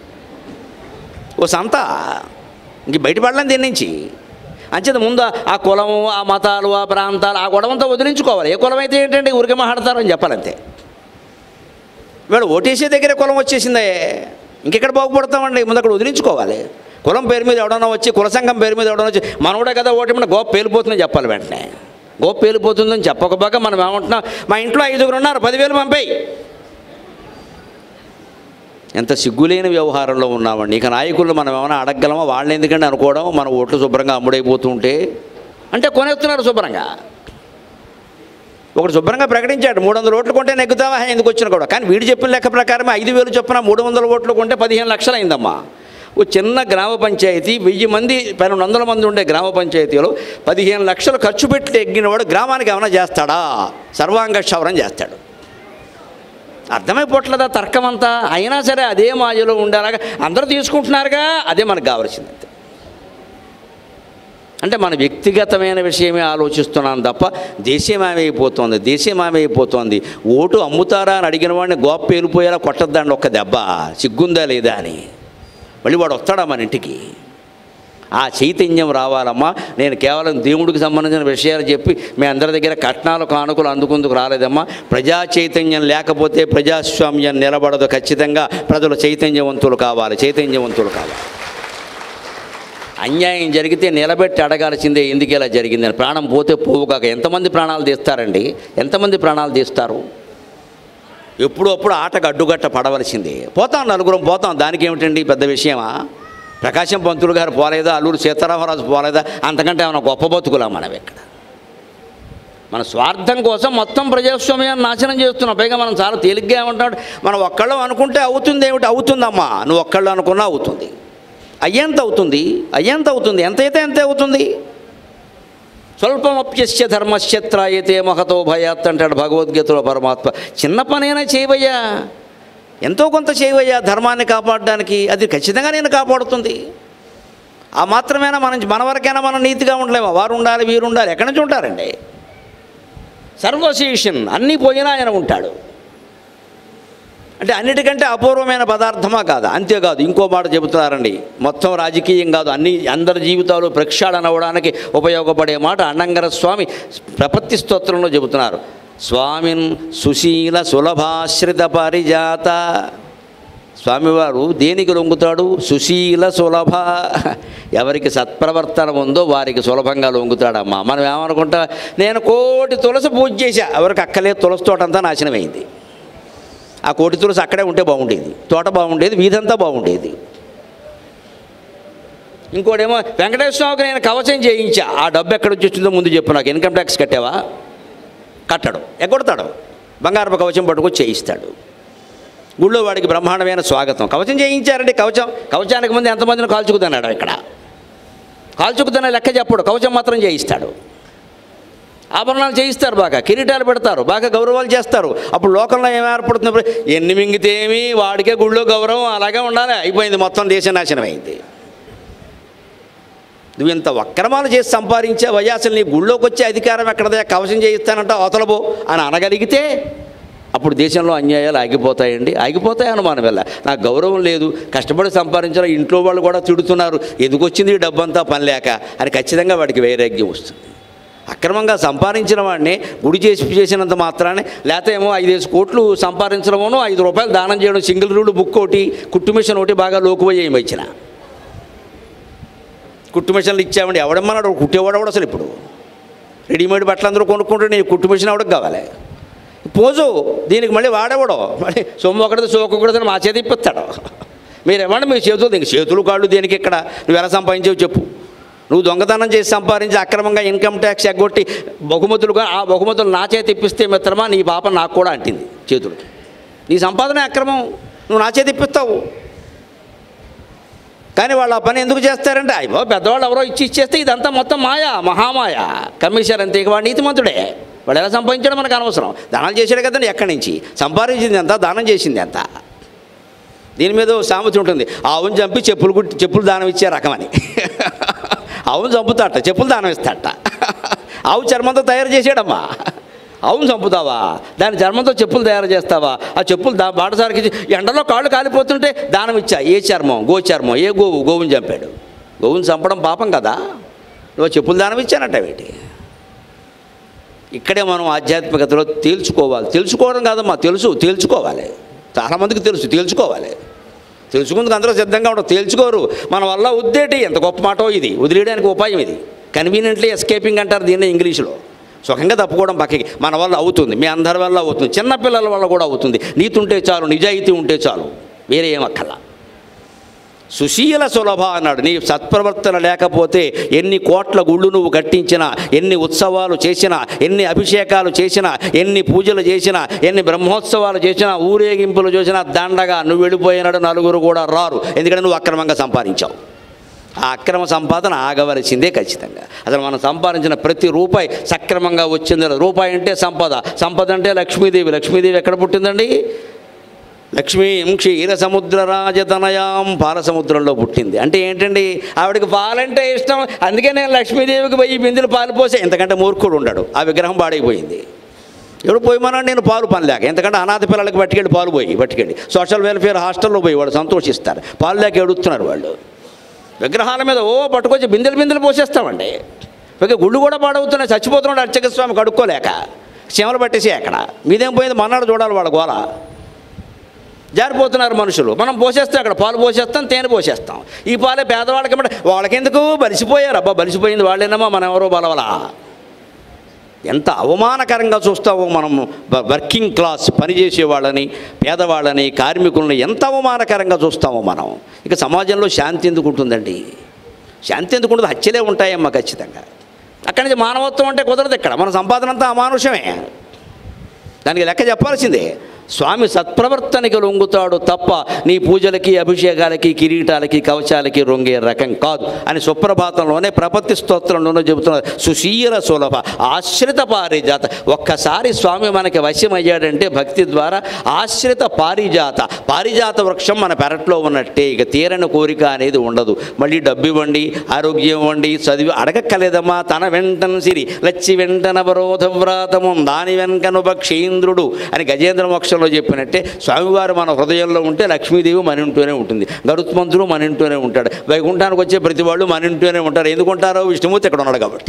ఓ సంత ఇంక బయటపడలేం దీని నుంచి అంచేత ముందు ఆ కులము ఆ మతాలు ఆ ప్రాంతాలు ఆ గొడవంతా వదిలించుకోవాలి ఏ కులం అయితే ఏంటంటే ఊరికే మాట్లాడతారని చెప్పాలంతే వీడు ఓటేసే దగ్గర కులం వచ్చేసిందే ఇంకెక్కడ బాగుపడతామండి ముందు అక్కడ వదిలించుకోవాలి కులం పేరు మీద ఎవడన్నా వచ్చి కుల సంఘం పేరు మీద ఎవడన్నా వచ్చి మనోడే కదా ఓటమి గోప పేలిపోతుందని చెప్పాలి వెంటనే గోప పేలిపోతుందని చెప్పకపోక మనం ఏమంటున్నాం మా ఇంట్లో ఐదుగురు ఉన్నారు పదివేలు పంపేయి ఎంత సిగ్గులేని వ్యవహారంలో ఉన్నామండి ఇక నాయకులు మనం ఏమైనా అడగగలమా వాళ్ళని ఎందుకంటే అనుకోవడం మన ఓట్లు శుభ్రంగా అమ్ముడైపోతుంటే అంటే కొనేస్తున్నారు శుభ్రంగా ఒకడు శుభ్రంగా ప్రకటించాడు మూడు వందల ఓట్లు కొంటే నెగ్గుతావా ఎందుకు వచ్చిన కూడా కానీ వీడు చెప్పిన లెక్క ప్రకారం ఐదు వేలు చొప్పున మూడు వందల ఓట్లు కొంటే పదిహేను లక్షలు అయిందమ్మా ఓ చిన్న గ్రామ పంచాయతీ వెయ్యి మంది పన్నెండు వందల మంది ఉండే గ్రామ పంచాయతీలో పదిహేను లక్షలు ఖర్చు పెట్టి ఎగ్గినవాడు గ్రామానికి ఏమైనా చేస్తాడా సర్వాంగ క్షవరం చేస్తాడు అర్థమైపోవట్లేదా తర్కం అంతా అయినా సరే అదే మాయలో ఉండేలాగా అందరూ తీసుకుంటున్నారుగా అదే మనకు కావాల్సింది అంతే అంటే మన వ్యక్తిగతమైన విషయమే ఆలోచిస్తున్నాం తప్ప దేశం ఏమైపోతుంది దేశం ఏమైపోతుంది ఓటు అమ్ముతారా అని అడిగిన వాడిని గోప్ప వెళ్ళిపోయేలా కొట్టద్దండి ఒక్క దెబ్బ సిగ్గుందా లేదా అని మళ్ళీ వాడు వస్తాడా మన ఇంటికి ఆ చైతన్యం రావాలమ్మా నేను కేవలం దేవుడికి సంబంధించిన విషయాలు చెప్పి మీ అందరి దగ్గర కట్నాలు కానుకలు అందుకుందుకు రాలేదమ్మా ప్రజా చైతన్యం లేకపోతే ప్రజాస్వామ్యం నిలబడదు ఖచ్చితంగా ప్రజలు చైతన్యవంతులు కావాలి చైతన్యవంతులు కావాలి అన్యాయం జరిగితే నిలబెట్టి అడగాల్సిందే ఎందుకు ఇలా జరిగిందని ప్రాణం పోతే పోవుగాక ఎంతమంది ప్రాణాలు తీస్తారండి ఎంతమంది ప్రాణాలు తీస్తారు ఎప్పుడు అప్పుడు ఆటకు అడ్డుగట్ట పడవలసిందే పోతాం నలుగురం పోతాం దానికి ఏమిటండి పెద్ద విషయమా ప్రకాశం పంతులు గారు పోలేదా అల్లూరు సీతారామరాజు పోలేదా అంతకంటే ఏమైనా గొప్ప బతుకులా మనం ఇక్కడ మన స్వార్థం కోసం మొత్తం ప్రజాస్వామ్యాన్ని నాశనం చేస్తున్నాం పైగా మనం చాలా తేలిగ్గా ఏమంటాడు మనం ఒక్కళ్ళం అనుకుంటే అవుతుంది ఏమిటి అవుతుందమ్మా నువ్వు ఒక్కళ్ళు అనుకున్నా అవుతుంది అయ్యేంత అవుతుంది అయ్యేంత అవుతుంది ఎంతైతే అంతే అవుతుంది స్వల్పమప్యస్య ధర్మశ్చత్రాయతే మహతో భయాత్ అంటాడు భగవద్గీతలో పరమాత్మ చిన్న పనైనా చేయవయ్యా ఎంతో కొంత చేయవయ్యా ధర్మాన్ని కాపాడడానికి అది ఖచ్చితంగా నేను కాపాడుతుంది ఆ మాత్రమేనా మనం మన వరకైనా మనం నీతిగా ఉండలేమా వారు ఉండాలి వీరు ఉండాలి ఎక్కడి నుంచి ఉంటారండి సర్వశేషన్ అన్నీ పోయినా ఆయన ఉంటాడు అంటే అన్నిటికంటే అపూర్వమైన పదార్థమా కాదా అంతేకాదు ఇంకో మాట చెబుతున్నారండి మొత్తం రాజకీయం కాదు అన్ని అందరి జీవితాలు ప్రక్షాళన అవ్వడానికి ఉపయోగపడే మాట అన్నంగర స్వామి ప్రపత్తి స్తోత్రంలో చెబుతున్నారు స్వామిన్ సుశీల సులభాశ్రిత పరిజాత స్వామివారు దేనికి లొంగుతాడు సుశీల సులభ ఎవరికి సత్ప్రవర్తన ఉందో వారికి సులభంగా లొంగుతాడమ్మా మనం ఏమనుకుంటా నేను కోటి తులసి పూజ చేశా ఎవరికి అక్కలేదు తులసి తోటంతా నాశనమైంది ఆ కోటి తులసి అక్కడే ఉంటే బాగుండేది తోట బాగుండేది వీధంతా బాగుండేది ఇంకోటేమో వెంకటేశ్వర స్వామికి నేను కవచం చేయించా ఆ డబ్బు ఎక్కడ నుంచి వచ్చిందో ముందు చెప్పు నాకు ఇన్కమ్ ట్యాక్స్ కట్టావా కట్టడు ఎగ్గొడతాడు బంగారపు కవచం పట్టుకొని చేయిస్తాడు గుళ్ళో వాడికి బ్రహ్మాండమైన స్వాగతం కవచం చేయించారండి కవచం కవచానికి ముందు ఎంతమందిని కాల్చుకుతున్నాడు ఇక్కడ కాల్చుకుతున్న లెక్క చెప్పడు కవచం మాత్రం చేయిస్తాడు ఆభరణాలు చేయిస్తారు బాగా కిరీటాలు పెడతారు బాగా గౌరవాలు చేస్తారు అప్పుడు లోకంలో ఏం ఏర్పడుతుంది ఇప్పుడు ఎన్ని మింగితేమి వాడికే గుళ్ళో గౌరవం అలాగే ఉండాలి అయిపోయింది మొత్తం దేశ నాశనం అయింది నువ్వు ఇంత వక్రమాలు చేసి సంపాదించావయ్యా అసలు నీ గుళ్ళోకి వచ్చే అధికారం ఎక్కడదే కవచం చేయిస్తానంట అవతలబో అని అనగలిగితే అప్పుడు దేశంలో అన్యాయాలు ఆగిపోతాయండి ఆగిపోతాయి అనుమానం వల్ల నాకు గౌరవం లేదు కష్టపడి సంపాదించిన ఇంట్లో వాళ్ళు కూడా తిడుతున్నారు ఎందుకు వచ్చింది ఈ డబ్బంతా పని లేక అని ఖచ్చితంగా వాడికి వైరాగ్యం వస్తుంది అక్రమంగా సంపాదించిన వాడిని గుడి చేసి చేసినంత మాత్రానే లేకపోతే ఏమో ఐదేసి కోట్లు సంపాదించడమోనో ఐదు రూపాయలు దానం చేయడం సింగిల్ రూల్ బుక్ ఒకటి కుట్టు మిషన్ ఒకటి బాగా లోకుపోయి ఇచ్చిన కుట్టు మిషన్లు ఇచ్చామండి ఎవడమ్మన్నాడు కుట్టేవాడు ఎవడు అసలు ఇప్పుడు రెడీమేడ్ బట్టలు అందరూ కొనుక్కుంటే నీ కుట్టు మిషన్ ఎవడికి కావాలి పోజు దీనికి మళ్ళీ వాడేవాడు మళ్ళీ సొమ్ము ఒకటిది సోకు ఒకటిది మా చేతి ఇప్పిస్తాడు మీరు ఇవ్వండి మీ చేతులు ఇంక చేతులు కాళ్ళు దేనికి ఇక్కడ నువ్వు ఎలా సంపాదించావు చెప్పు నువ్వు దొంగతనం చేసి సంపాదించి అక్రమంగా ఇన్కమ్ ట్యాక్స్ ఎగ్గొట్టి బహుమతులుగా ఆ బహుమతులు నా చేతి ఇప్పిస్తే మిత్రమా నీ పాప నాకు కూడా అంటింది చేతులకి నీ సంపాదన అక్రమం నువ్వు నా చేతి ఇప్పిస్తావు కానీ వాళ్ళు ఆ పని ఎందుకు చేస్తారంటే అయ్యో పెద్దవాళ్ళు ఎవరో ఇచ్చి ఇచ్చేస్తే ఇదంతా మొత్తం మాయ మహామాయ కమిషనర్ అంతే ఇక వాడు నీతిమంతుడే వాడు ఎలా సంపాదించాడో మనకు అనవసరం దానాలు చేశాడు కదండి ఎక్కడి నుంచి సంపాదించింది ఎంత దానం చేసింది ఎంత దీని మీద ఓ సామెత ఉంటుంది ఆవును చంపి చెప్పులు కుట్టి చెప్పులు దానం ఇచ్చే రకమని ఆవును చంపుతాట చెప్పులు దానం ఇస్తాట ఆవు చర్మంతో తయారు చేసాడమ్మా ఆవును చంపుతావా దాని చర్మంతో చెప్పులు తయారు చేస్తావా ఆ చెప్పులు దా బాటసారికి ఇచ్చి ఎండలో కాళ్ళు కాలిపోతుంటే దానం ఇచ్చా ఏ చర్మం గో చర్మం ఏ గోవు గోవుని చంపాడు గోవుని చంపడం పాపం కదా నువ్వు చెప్పులు దానం ఇచ్చానట వీటి ఇక్కడే మనం ఆధ్యాత్మికతలో తేల్చుకోవాలి తెలుసుకోవడం కాదమ్మా తెలుసు తేల్చుకోవాలి చాలామందికి తెలుసు తేల్చుకోవాలి తెలుసుకుందుకు అందరూ సిద్ధంగా ఉండరు తేల్చుకోరు మన వల్ల ఉద్దేటి ఎంత గొప్ప మాటో ఇది వదిలేయడానికి ఉపాయం ఇది కన్వీనియంట్లీ ఎస్కేపింగ్ అంటారు దీన్ని ఇంగ్లీష్లో సుఖంగా తప్పుకోవడం పక్కకి మన వల్ల అవుతుంది మీ అందరి వల్ల అవుతుంది చిన్నపిల్లల వల్ల కూడా అవుతుంది నీతి ఉంటే చాలు నిజాయితీ ఉంటే చాలు వేరే ఏం అక్కర్లా సుశీల సులభ అన్నాడు నీ సత్ప్రవర్తన లేకపోతే ఎన్ని కోట్ల గుళ్ళు నువ్వు కట్టించినా ఎన్ని ఉత్సవాలు చేసినా ఎన్ని అభిషేకాలు చేసినా ఎన్ని పూజలు చేసినా ఎన్ని బ్రహ్మోత్సవాలు చేసినా ఊరేగింపులు చేసినా దండగా నువ్వు వెళ్ళిపోయినాడు నలుగురు కూడా రారు ఎందుకంటే నువ్వు అక్రమంగా సంపాదించావు ఆ అక్రమ సంపాదన ఆగవలసిందే ఖచ్చితంగా అసలు మనం సంపాదించిన ప్రతి రూపాయి సక్రమంగా వచ్చింది రూపాయి అంటే సంపద సంపద అంటే లక్ష్మీదేవి లక్ష్మీదేవి ఎక్కడ పుట్టిందండి లక్ష్మీం క్షీర సముద్ర రాజతనయాం పాల సముద్రంలో పుట్టింది అంటే ఏంటండి ఆవిడకి పాలంటే ఇష్టం అందుకే నేను లక్ష్మీదేవికి వెయ్యి బిందులు పాలు పోసే ఇంతకంటే మూర్ఖుడు ఉండడు ఆ విగ్రహం పాడైపోయింది ఎవడు పోయమన్నాడు నేను పాలు పనిలేక ఎందుకంటే అనాథ పిల్లలకి పట్టుకెళ్ళి పాలు పోయి పట్టుకెళ్ళి సోషల్ వెల్ఫేర్ హాస్టల్లో పోయి వాళ్ళు సంతోషిస్తారు పాలు లేక ఎడుతున్నారు వాళ్ళు విగ్రహాల మీద ఓ పట్టుకొచ్చి బిందెలు బిందెలు పోసేస్తామండి ఇక గుళ్ళు కూడా పాడవుతున్నాయి చచ్చిపోతున్నాడు అర్చక స్వామి కడుక్కోలేక చీమలు పట్టేసి అక్కడ మీదేం పోయింది మన్నాడు చూడాలి వాళ్ళ గోల జారిపోతున్నారు మనుషులు మనం పోసేస్తాం అక్కడ పాలు పోసేస్తాం తేనె పోసేస్తాం ఈ పాలే పేదవాళ్ళకి ఇవ్వడం. వాళ్ళకెందుకు బలిసిపోయారు అబ్బా బలిసిపోయింది వాళ్ళేనమ్మా మనం ఎవరో బలవలా ఎంత అవమానకరంగా చూస్తావో మనం వ- వర్కింగ్ క్లాస్ పనిచేసే వాళ్ళని పేదవాళ్ళని కార్మికులని ఎంత అవమానకరంగా చూస్తామో మనం ఇక సమాజంలో శాంతి ఎందుకు ఉంటుందండి శాంతి ఎందుకు ఉంటుంది హత్యలే ఉంటాయమ్మా ఖచ్చితంగా అక్కడి నుంచి మానవత్వం అంటే కుదరదు ఇక్కడ మన సంపాదన అంతా అమానుషమే దానికి లెక్క చెప్పాల్సిందే స్వామి సత్ప్రవర్తనకి లొంగుతాడు తప్ప నీ పూజలకి అభిషేకాలకి కిరీటాలకి కవచాలకి రొంగే రకం కాదు అని సుప్రభాతంలోనే ప్రపత్తి స్తోత్రంలోనూ చెబుతున్నారు సుశీల సులభ ఆశ్రిత పారిజాత ఒక్కసారి స్వామి మనకి వశ్యమయ్యాడంటే భక్తి ద్వారా ఆశ్రిత పారిజాత పారిజాత వృక్షం మన పెరట్లో ఉన్నట్టే ఇక తీరని కోరిక అనేది ఉండదు మళ్ళీ డబ్బు ఇవ్వండి ఆరోగ్యం ఇవ్వండి చదివి అడగక్కలేదమ్మా తన వెంటన సిరి లచ్చి వెంటన వరోధ వ్రాతము దాని వెంకను భక్షేంద్రుడు అని గజేంద్ర మోక్షంలో చెప్పినట్టే స్వామివారు మన హృదయంలో ఉంటే లక్ష్మీదేవి మన ఇంట్లోనే ఉంటుంది గరుత్మంతుడు మన ఇంట్లోనే ఉంటాడు వైకుంఠానికి వచ్చే ప్రతి వాళ్ళు మన ఇంట్లోనే ఉంటారు ఎందుకుంటారో విష్ణుమూర్తి ఇక్కడ ఉన్నాడు కాబట్టి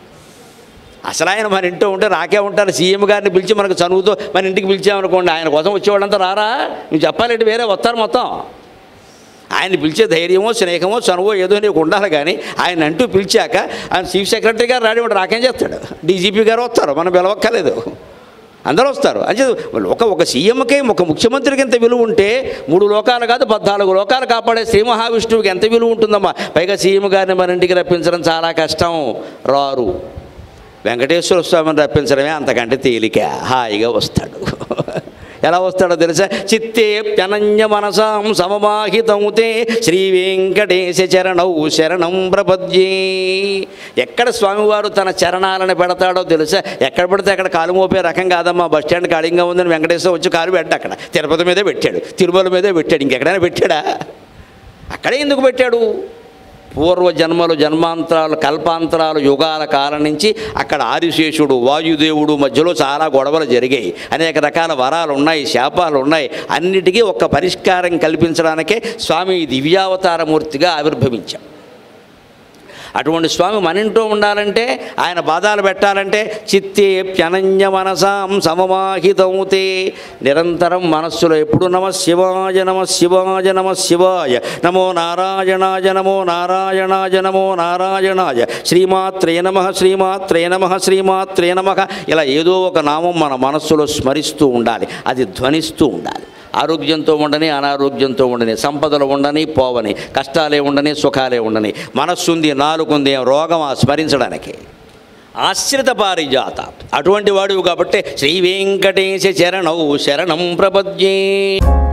అసలు ఆయన మన ఇంట్లో ఉంటే రాకే ఉంటారు సీఎం గారిని పిలిచి మనకు చనువుతో మన ఇంటికి పిలిచామనుకోండి ఆయన కోసం వచ్చేవాళ్ళంతా రారా నువ్వు చెప్పాలంటే వేరే వస్తారు మొత్తం ఆయన పిలిచే ధైర్యమో స్నేహమో చనువో ఏదో నీకు ఉండాలి కానీ ఆయన అంటూ పిలిచాక ఆయన చీఫ్ సెక్రటరీ గారు రాడి వాడు రాకేం చేస్తాడు డీజీపీ గారు వస్తారు మనం పిలవక్కర్లేదు అందరూ వస్తారు అంటే ఒక ఒక సీఎంకి ఒక ముఖ్యమంత్రికి ఎంత విలువ ఉంటే మూడు లోకాలు కాదు పద్నాలుగు లోకాలు కాపాడే శ్రీ మహావిష్ణువుకి ఎంత విలువ ఉంటుందమ్మా పైగా సీఎం గారిని మన ఇంటికి రప్పించడం చాలా కష్టం రారు వెంకటేశ్వర స్వామిని రప్పించడమే అంతకంటే తేలిక హాయిగా వస్తాడు ఎలా వస్తాడో తెలుసా చిత్తే ప్యనన్య మనసాం సమమాహితముతే శ్రీ వెంకటేశ చరణౌ శరణం ప్రపద్యే ఎక్కడ స్వామివారు తన చరణాలను పెడతాడో తెలుసా ఎక్కడ పడితే అక్కడ కాలు మోపే రకం కాదమ్మా బస్ స్టాండ్ ఖాళీగా ఉందని వెంకటేశ్వర వచ్చి కాలు పెట్ట అక్కడ తిరుపతి మీదే పెట్టాడు తిరుమల మీదే పెట్టాడు ఇంకెక్కడైనా పెట్టాడా అక్కడే ఎందుకు పెట్టాడు పూర్వ జన్మలు జన్మాంతరాలు కల్పాంతరాలు యుగాల కాలం నుంచి అక్కడ ఆదిశేషుడు వాయుదేవుడు మధ్యలో చాలా గొడవలు జరిగాయి అనేక రకాల వరాలు ఉన్నాయి శాపాలు ఉన్నాయి అన్నిటికీ ఒక పరిష్కారం కల్పించడానికే స్వామి ఈ దివ్యావతారమూర్తిగా ఆవిర్భవించాం అటువంటి స్వామి మన ఇంట్లో ఉండాలంటే ఆయన పాదాలు పెట్టాలంటే చిత్తే ప్యనన్య మనసాం సమమాహితముతే నిరంతరం మనస్సులో ఎప్పుడు నమ శివాయ నమ శివాయ నమ శివాయ నమో నారాయణాయ నమో నారాయణాయ నమో నారాయణాయ శ్రీమాత్రే నమ శ్రీమాత్రే నమ శ్రీమాత్రే నమ ఇలా ఏదో ఒక నామం మన మనస్సులో స్మరిస్తూ ఉండాలి అది ధ్వనిస్తూ ఉండాలి ఆరోగ్యంతో ఉండని అనారోగ్యంతో ఉండని సంపదలు ఉండని పోవని కష్టాలే ఉండని సుఖాలే ఉండని మనస్సుంది నాలుగుంది రోగం స్మరించడానికి ఆశ్రిత పారిజాత అటువంటి వాడు కాబట్టి శ్రీ వెంకటేశ శరణౌ శరణం ప్రపద్యే